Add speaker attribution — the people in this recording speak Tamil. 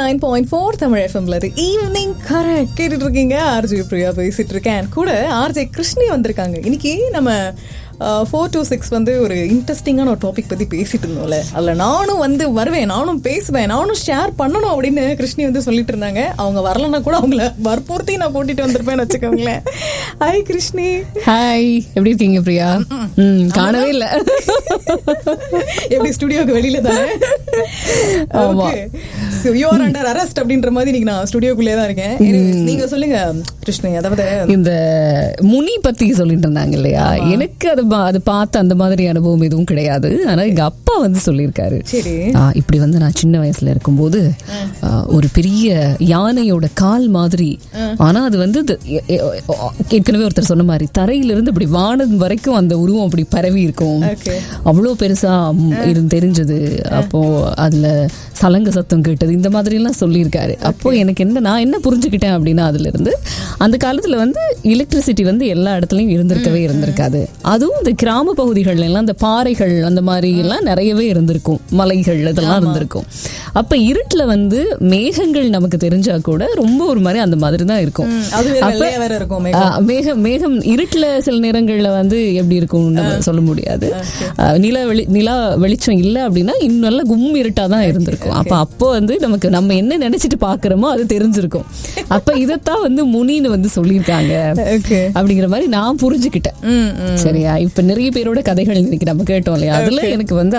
Speaker 1: நைன் பாயிண்ட் ஃபோர் தமிழ் எஃப்எம்ல இது ஈவினிங் கரெக்ட் கேட்டுட்டு இருக்கீங்க ஆர்ஜே பிரியா பேசிட்டு இருக்கேன் கூட ஆர்ஜே கிருஷ்ணி வந்திருக்காங்க இன்னைக்கு நம்ம ஃபோர் டு சிக்ஸ் வந்து ஒரு இன்ட்ரெஸ்டிங்கான ஒரு டாபிக் பத்தி பேசிட்டு இருந்தோம்ல அதுல நானும் வந்து வருவேன் நானும் பேசுவேன் நானும் ஷேர் பண்ணணும் அப்படின்னு கிருஷ்ணி வந்து சொல்லிட்டு இருந்தாங்க அவங்க வரலன்னா கூட அவங்கள வற்புறுத்தி நான் கூட்டிட்டு வந்திருப்பேன்னு வச்சுக்கோங்களேன் ஹாய் கிருஷ்ணி
Speaker 2: ஹாய் எப்படி இருக்கீங்க பிரியா ம் காணவே இல்ல
Speaker 1: எப்படி ஸ்டுடியோக்கு வெளியில தானே
Speaker 2: ஆமா.
Speaker 1: யூ ஆர் அண்டர் அரெஸ்ட் அப்படின்ற மாதிரி இன்னைக்கு நான் ஸ்டுடியோக்குள்ளே தான் இருக்கேன் Anyways, நீங்க சொல்லுங்க கிருஷ்ணன் அதாவது
Speaker 2: இந்த முனி பத்தி சொல்லிட்டு இருந்தாங்க இல்லையா எனக்கு அது பா- அது பார்த்த அந்த மாதிரி அனுபவம் எதுவும் கிடையாது ஆனா எங்க அப்பா வந்து சொல்லியிருக்காரு
Speaker 1: சரி
Speaker 2: ஆ, இப்படி வந்து நான் சின்ன வயசுல இருக்கும்போது ஆ, ஒரு பெரிய யானையோட கால் மாதிரி ஆனா அது வந்து இது- எ- எ- ஏற்கனவே ஒருத்தர் சொன்ன மாதிரி தரையிலிருந்து இப்படி வானம் வரைக்கும் அந்த உருவம் அப்படி பரவி இருக்கும்
Speaker 1: Okay.
Speaker 2: அவ்வளோ பெருசா ம், இருந்து தெரிஞ்சது அப்போ அதுல சலங்க சத்தம் கேட்டது இந்த மாதிரி எல்லாம் சொல்லியிருக்காரு அப்போ எனக்கு என்ன நான் என்ன புரிஞ்சுக்கிட்டேன் அப்படின்னா அதுல இருந்து அந்த காலத்துல வந்து எலக்ட்ரிசிட்டி வந்து எல்லா இடத்துலயும் இருந்திருக்கவே இருந்திருக்காது அதுவும் இந்த கிராம பகுதிகள்ல எல்லாம் இந்த பாறைகள் அந்த மாதிரி எல்லாம் நிறையவே இருந்திருக்கும் மலைகள் இதெல்லாம் இருந்திருக்கும் அப்ப இருட்டுல வந்து மேகங்கள் நமக்கு தெரிஞ்சா கூட ரொம்ப ஒரு மாதிரி அந்த மாதிரி தான் இருக்கும்
Speaker 1: ம், அது வேற
Speaker 2: அப்ப-
Speaker 1: வெள்ளையா வேற இருக்கும்
Speaker 2: ஆ, மேகம் மேகம் இருட்டுல சில நேரங்கள்ல வந்து எப்படி இருக்கும் நம்ம சொல்ல முடியாது ஆ, நிலா வெளி நிலா வெளிச்சம் இல்ல அப்படின்னா இன்னும் நல்ல கும் இருட்டா தான் இருந்திருக்கும் அப்ப அப்போ வந்து நமக்கு நம்ம என்ன நினைச்சிட்டு பாக்குறோமோ அது தெரிஞ்சிருக்கும் அப்ப இதத்தான் வந்து முனின்னு வந்து சொல்லியிருக்காங்க
Speaker 1: ஓகே
Speaker 2: அப்படிங்கிற மாதிரி நான் புரிஞ்சுக்கிட்டேன்
Speaker 1: ம் ம்
Speaker 2: சரியா இப்ப நிறைய பேரோட கதைகள் இன்னைக்கு நம்ம கேட்டோம் இல்லையா அதுல எனக்கு வந்து